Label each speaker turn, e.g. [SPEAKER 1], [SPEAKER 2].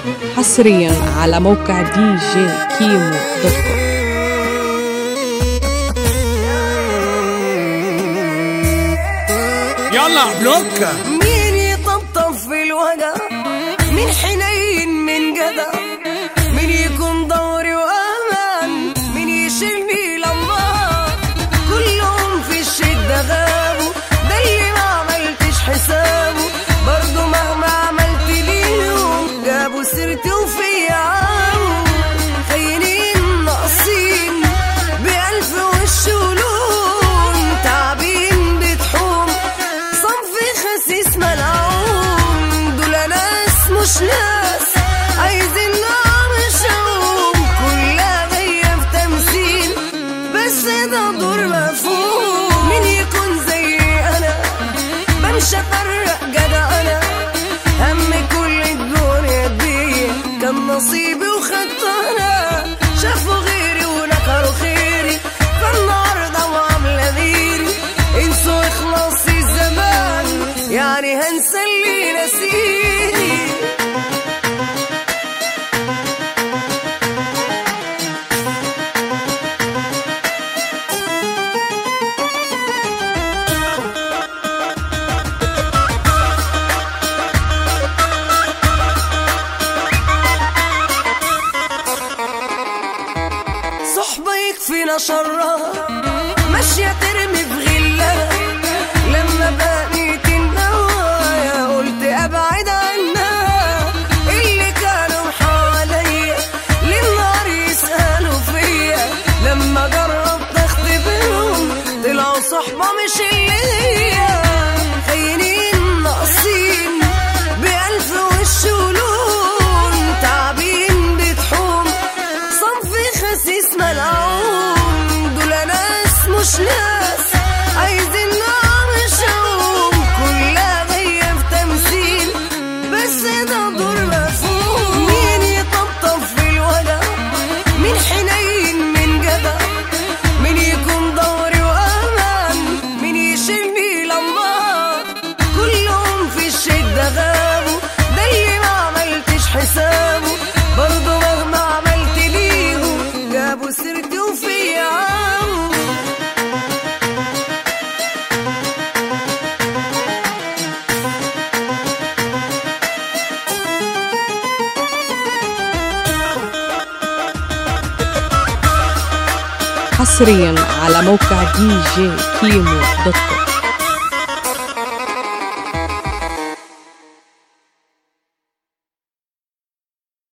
[SPEAKER 1] حصريا على موقع دي جي كيمو دوت كوم
[SPEAKER 2] يلا بلوكا
[SPEAKER 3] مين يطبطب في الوجع مين حنين من جدع مين يكون دوري وامان مين يشيلني لما كلهم في الشدة غابوا ده اللي ما عملتش حسابه برضه مهما عملت ليهم جابوا سيرتي وفيا عاموا خاينين ناقصين بألف وش ولون تعبين بتحوم صنف خسيس ملعون دول ناس مش ناس عايزين نار شوم كلها جاية في تمثيل بس ده دور مفهوم مين يكون زي انا بمشي افرق جدع انا هم كل الدنيا دي كان نصيبي وخدت انا شافوا غيري ونكروا خيري فالنهارده وعامله غيري انسوا اخلاصي الزمان يعني هنسى اللي نسيني صحبة يكفينا شرها ماشية ترمي في غلها لما بقيت النوايا قلت أبعد عنها اللي كانوا حواليا للنار يسألوا فيا لما جربت اختبرهم طلعوا صحبة مش اللي هي خاينين ناقصين بألف وش ولون تعبين بتحوم صنف خسيس ملعون دول ناس مش ناس عايزين نار شوم كلها جاية في تمثيل بس ده دور مفهوم مين يطبطب في الوجع مين حنين من جدع مين يكون دوري وامان مين يشيلني لما كلهم في الشدة غابوا ده اللي ما عملتش حسابه برضه مهما عملت ليهم جابوا سيرتي وفيا عاموا
[SPEAKER 1] حصريا على موقع دي جي كيمو دوت كوم